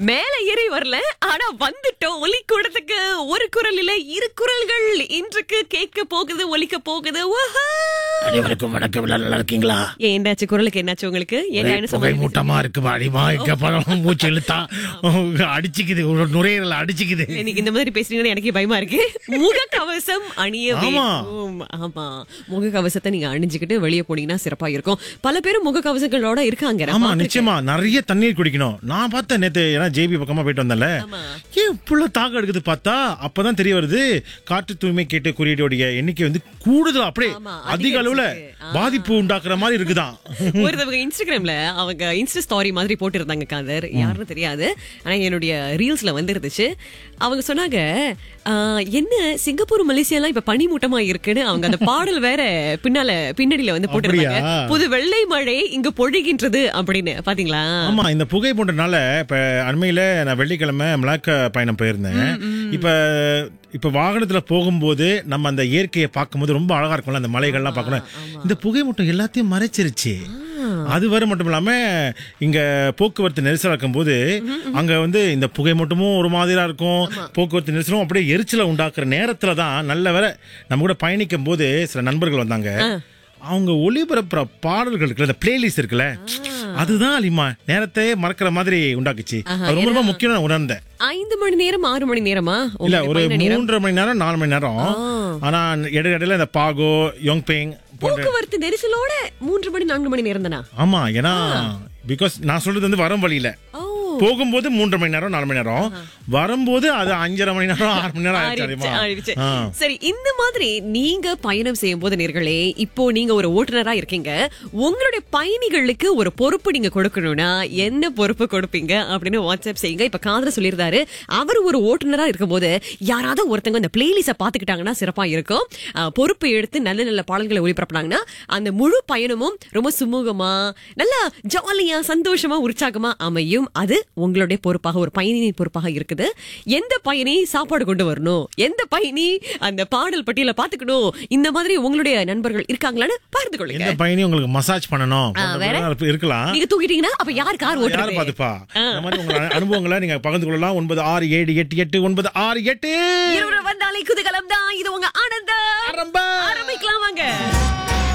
மேல ஏறி வரல ஆனா வந்துட்டோம் ஒலி கூடத்துக்கு ஒரு குரல் இல்ல இரு குரல்கள் இன்றைக்கு கேட்க போகுது ஒலிக்க போகுது உஹா! அனைவருக்கும் வணக்கம் எல்லாம் நல்லா இருக்கீங்களா ஏன் என்னாச்சு குரலுக்கு என்னாச்சு உங்களுக்கு என்ன புகை சமாளிக்க- மூட்டமா இருக்கு அடிமா இங்க பழம் மூச்சு இழுத்தா அடிச்சுக்குது ஒரு நுரையீரல் அடிச்சுக்குது இன்னைக்கு இந்த மாதிரி பேசுறீங்கன்னு எனக்கே பயமா இருக்கு முகக்கவசம் அணிய ஆமா. வேண்டும் ஆமா முகக்கவசத்தை நீங்க அணிஞ்சுக்கிட்டு வெளியே போனீங்கன்னா சிறப்பா இருக்கும் பல பேரும் முகக்கவசங்களோட இருக்காங்க நான் ஆமா பார்த்திருக்கேன். நிச்சயமா நிறைய தண்ணீர் குடிக்கணும் நான் பார்த்தேன் நேத்து ஏன்னா ஜேபி பக்கமா போயிட்டு வந்தேன்ல ஆமா. ஏன் இவ்வளவு தாகம் எடுக்குது பார்த்தா அப்பதான் தெரிய வருது காற்று தூய்மை கேட்டு குறியீடுடைய எண்ணிக்கை வந்து கூடுதல் அப்படியே ஆமா, அதிக அளவுல அதிகரிச்சிருக்கு. ஆ. பாதிப்பு உண்டாக்குற மாதிரி இருக்குதான் ஒருத்தவங்க இன்ஸ்டாகிராம்ல அவங்க இன்ஸ்டா ஸ்டாரி மாதிரி போட்டிருந்தாங்க காதர் யாருன்னு தெரியாது ஆனா என்னுடைய ரீல்ஸ்ல வந்துருந்துச்சு அவங்க சொன்னாங்க "ஆஹ், என்ன சிங்கப்பூர் மலேசியாலாம் இப்ப பனிமூட்டமா இருக்குன்னு அவங்க அந்த பாடல் வேற பின்னால பின்னடியில வந்து போட்டிருந்தாங்க அப்படியா? புது வெள்ளை மழை இங்க பொழிகின்றது அப்படின்னு பாத்தீங்களா ஆமா இந்த புகை போன்றனால இப்ப அண்மையில நான் வெள்ளிக்கிழமை மலாக்க பயணம் போயிருந்தேன் இப்ப இப்ப வாகனத்துல போகும்போது நம்ம அந்த இயற்கையை பார்க்கும்போது ரொம்ப அழகா இருக்கும்ல அந்த மலைகள்லாம் பார்க்கணும் இந்த புகை மூட்டம் எல்லாத்தையும் மறைச்சிருச்சு அது வரை மட்டும் இல்லாம இங்க போக்குவரத்து நெரிசலா இருக்கும்போது அங்க வந்து இந்த புகை மூட்டமும் ஒரு மாதிரியா இருக்கும் போக்குவரத்து நெரிசலும் அப்படியே எரிச்சலை உண்டாக்குற நேரத்துல தான் நல்ல வேலை நம்ம கூட பயணிக்கும் போது சில நண்பர்கள் வந்தாங்க அவங்க ஒளிபரப்புற பாடல்கள் இருக்குல்ல இந்த பிளேலிஸ்ட் இருக்குல்ல அதுதான் அலிமா நேரத்தை மறக்கிற மாதிரி உண்டாக்குச்சு அது ரொம்ப ரொம்ப முக்கியம் நான் உணர்ந்தேன் ஐந்து மணி நேரம் ஆறு மணி நேரமா இல்ல உங்களுடைய ஒரு பயண நேரம்? மூன்றரை மணி நேரம் நாலு மணி நேரம் ஆனா இடையில இடையில இந்த பாகோ யோங்பேங் போன்ற போக்குவரத்து நெரிசலோட மூன்று மணி நான்கு மணி நேரம் தானா ஆமா ஏன்னா பிகாஸ் நான் சொல்றது வந்து வரும் வழியில ஓ போகும்போது மூன்றரை மணி நேரம் நாலு மணி நேரம் வரும்போது அது அஞ்சரை மணி நேரம் ஆறு மணி நேரம் ஆயிடுச்சு ஆறிடுச்சு, தெரியுமா? ஆறிடுச்சு. ஆ. சரி இந்த மாதிரி நீங்க பயணம் செய்யும் போது நேர்களே இப்போ நீங்க ஒரு ஓட்டுநரா இருக்கீங்க உங்களுடைய பயணிகளுக்கு ஒரு பொறுப்பு நீங்க கொடுக்கணும்னா என்ன பொறுப்பு கொடுப்பீங்க அப்படின்னு வாட்ஸ்அப் செய்யுங்க இப்ப காதல சொல்லியிருந்தாரு அவர் ஒரு ஓட்டுநரா இருக்கும்போது யாராவது ஒருத்தங்க இந்த பிளேலிஸ்ட பாத்துக்கிட்டாங்கன்னா சிறப்பா இருக்கும் ஆ, பொறுப்பு எடுத்து நல்ல நல்ல பாடல்களை ஒளிபரப்புனாங்கன்னா அந்த முழு பயணமும் ரொம்ப சுமூகமா நல்லா ஜாலியா சந்தோஷமா உற்சாகமா அமையும் அது உங்களுடைய பொறுப்பாக ஒரு பயணியின் பொறுப்பாக இருக்குது எந்த பயணி சாப்பாடு கொண்டு வரணும் எந்த பயணி அந்த பாடல் பட்டியல பாத்துக்கணும் இந்த மாதிரி உங்களுடைய நண்பர்கள் இருக்காங்களான்னு பார்த்து கொள்ளுங்க எந்த பையனி உங்களுக்கு மசாஜ் பண்ணணும் போன்ற வேற? இதெல்லாம் இருக்கலாம் நீங்க தூக்கிட்டீங்கன்னா அப்ப யார் கார் யாரு ஓட்டுறது பாத்துப்பா இந்த மாதிரி உங்க அனுபவங்களை நீங்க பகிர்ந்து கொள்ளலாம் ஒன்பது ஆறு ஏழு எட்டு எட்டு ஒன்பது ஆறு எட்டு இருவர் வந்தாலே குதூகலம் தான் இது உங்க ஆனந்தம் ஆரம்பம். ஆரம்பிக்கலாம் வாங்க